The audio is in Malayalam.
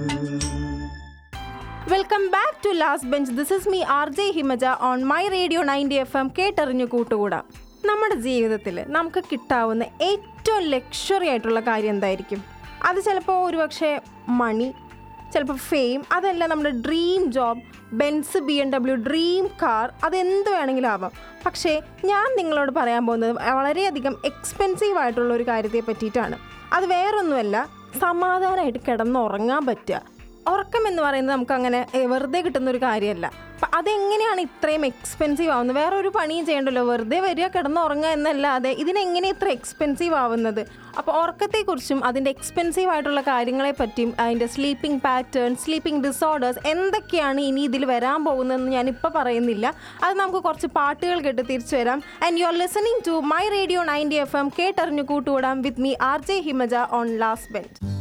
welcome back to last bench this is me R J Himaja on my radio ninety F M കേട്ടറിഞ്ഞു കൂട്ടുകൂടാം നമ്മുടെ ജീവിതത്തിൽ നമുക്ക് കിട്ടാവുന്ന ഏറ്റവും ലക്ഷറി ആയിട്ടുള്ള കാര്യം എന്തായിരിക്കും അത് ചിലപ്പോൾ ഒരുപക്ഷെ മണി ചിലപ്പോൾ ഫെയിം അതല്ല നമ്മുടെ dream job Benz B M W dream car അതെന്ത് വേണമെങ്കിലും ആവാം പക്ഷേ ഞാൻ നിങ്ങളോട് പറയാൻ പോകുന്നത് വളരെയധികം എക്സ്പെൻസീവ് ആയിട്ടുള്ള ഒരു കാര്യത്തെ പറ്റിയിട്ടാണ് അത് വേറൊന്നുമല്ല സമാധാനമായിട്ട് കിടന്നുറങ്ങാൻ പറ്റുക ഉറക്കം എന്ന് പറയുന്നത് നമുക്ക് അങ്ങനെ വെറുതെ കിട്ടുന്ന ഒരു കാര്യമല്ല അപ്പം അതെങ്ങനെയാണ് ഇത്രയും എക്സ്പെൻസീവ് ആവുന്നത് വേറെ ഒരു പണിയും ചെയ്യണ്ടല്ലോ വെറുതെ വരിക കിടന്ന് ഉറങ്ങുക എന്നല്ലാതെ ഇതിനെങ്ങനെ ഇത്ര എക്സ്പെൻസീവ് ആവുന്നത് അപ്പോൾ ഉറക്കത്തെക്കുറിച്ചും അതിൻ്റെ എക്സ്പെൻസീവ് ആയിട്ടുള്ള കാര്യങ്ങളെ പറ്റിയും അതിൻ്റെ സ്ലീപ്പിംഗ് പാറ്റേൺ സ്ലീപ്പിംഗ് ഡിസോർഡേഴ്സ് എന്തൊക്കെയാണ് ഇനി ഇതിൽ വരാൻ പോകുന്നതെന്ന് ഞാൻ ഇപ്പോൾ പറയുന്നില്ല അത് നമുക്ക് കുറച്ച് പാട്ടുകൾ കേട്ട് തിരിച്ചു വരാം and you are listening to my radio ninety F M കേട്ടറിഞ്ഞു കൂട്ടുകൂടാം with me R J Himaja on last bench